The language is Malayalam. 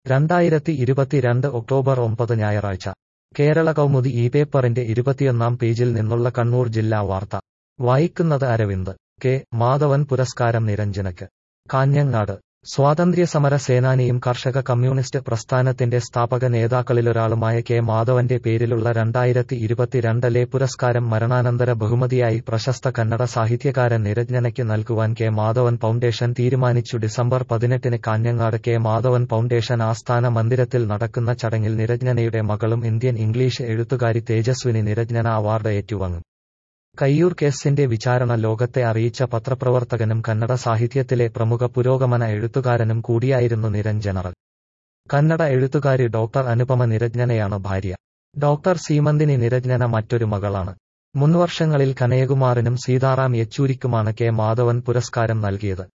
രണ്ടായിരത്തി ഇരുപത്തിരണ്ട് ഒക്ടോബർ ഒമ്പത് ഞായറാഴ്ച കേരള കൗമുദി ഈ പേപ്പറിന്റെ ഇരുപത്തിയൊന്നാം പേജിൽ നിന്നുള്ള കണ്ണൂർ ജില്ലാ വാർത്ത വായിക്കുന്നത് അരവിന്ദ് കെ മാധവൻ പുരസ്കാരം നിരഞ്ജനക്ക് കാഞ്ഞങ്ങാട് സ്വാതന്ത്ര്യസമര സേനാനിയും കർഷക കമ്മ്യൂണിസ്റ്റ് പ്രസ്ഥാനത്തിന്റെ സ്ഥാപക നേതാക്കളിലൊരാളുമായ കെ മാധവന്റെ പേരിലുള്ള രണ്ടായിരത്തി ഇരുപത്തിരണ്ടിലെ പുരസ്കാരം മരണാനന്തര ബഹുമതിയായി പ്രശസ്ത കന്നഡ സാഹിത്യകാരൻ നിരഞ്ജനയ്ക്ക് നൽകുവാൻ കെ മാധവൻ ഫൗണ്ടേഷൻ തീരുമാനിച്ചു ഡിസംബർ പതിനെട്ടിന് കാഞ്ഞങ്ങാട് കെ മാധവൻ ഫൗണ്ടേഷൻ ആസ്ഥാന മന്ദിരത്തിൽ നടക്കുന്ന ചടങ്ങിൽ നിരഞ്ജനയുടെ മകളും ഇന്ത്യൻ ഇംഗ്ലീഷ് എഴുത്തുകാരി തേജസ്വിനി നിരഞ്ജന അവാർഡ് ഏറ്റുവാങ്ങും കയ്യൂർ കേസിന്റെ വിചാരണ ലോകത്തെ അറിയിച്ച പത്രപ്രവർത്തകനും കന്നഡ സാഹിത്യത്തിലെ പ്രമുഖ പുരോഗമന എഴുത്തുകാരനും കൂടിയായിരുന്നു നിരഞ്ജനർ കന്നഡ എഴുത്തുകാരി ഡോക്ടർ അനുപമ നിരഞ്ജനയാണ് ഭാര്യ ഡോക്ടർ സീമന്തിനി നിരഞ്ജന മറ്റൊരു മകളാണ് മുൻവർഷങ്ങളിൽ കനയകുമാറിനും സീതാറാം യെച്ചൂരിക്കുമാണ് കെ മാധവൻ പുരസ്കാരം നൽകിയത്